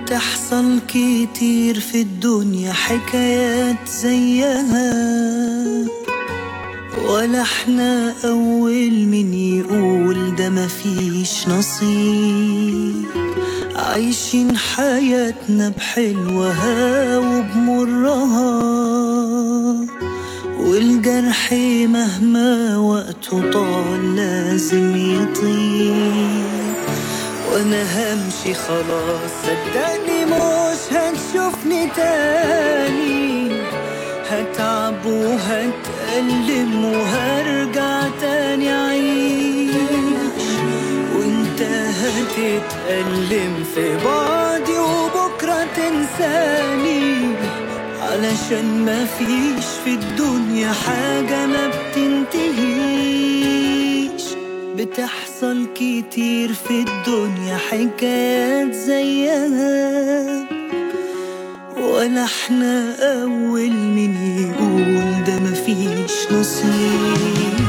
بتحصل كتير في الدنيا حكايات زيها ولا احنا أول من يقول ده مفيش نصيب عايشين حياتنا بحلوها وبمرها والجرح مهما وقته طال لازم يطيب وانا همشي خلاص صدقني مش هتشوفني تاني هتعب وهتألم وهرجع تاني أعيش وانت هتتألم في بعدي وبكرة تنساني علشان مفيش في الدنيا حاجة ما بتنتهيش بتحصل كتير في الدنيا حكايات زيها ولا احنا أول من يقول ده مفيش نصيب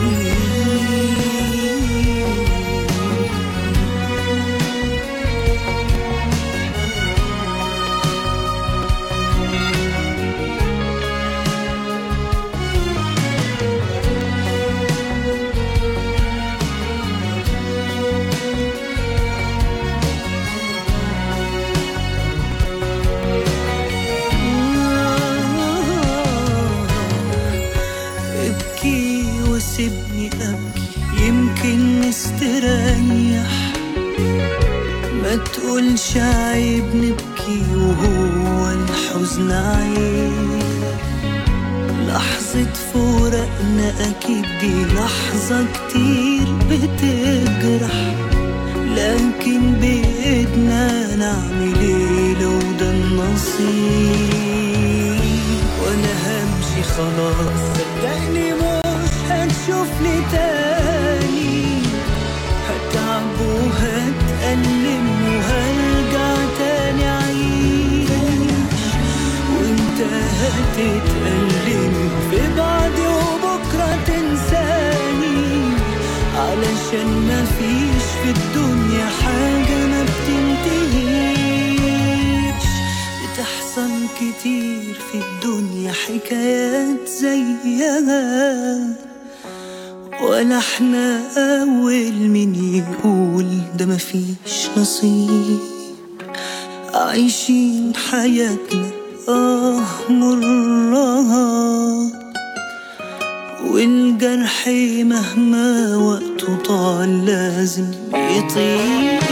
ابكي وسيبني ابكي يمكن نستريح ما تقولش عيب نبكي وهو الحزن عيب لحظة فراقنا أكيد دي لحظة كتير بتجرح لكن بإيدنا نعمل ايه لو ده النصيب وانا همشي خلاص صدقني مش هتشوفني تاني هتعب وهتألم وهرجع تاني أعيش وانت هتتألم في بعدي وبكرة تنساني علشان مفيش في الدنيا حاجة ما بتنتهيش بتحصل كتير في الدنيا حكايات زيها ولا احنا أول من يقول ده مفيش نصيب عايشين حياتنا آه مرها والجرح مهما وقته طال لازم يطيب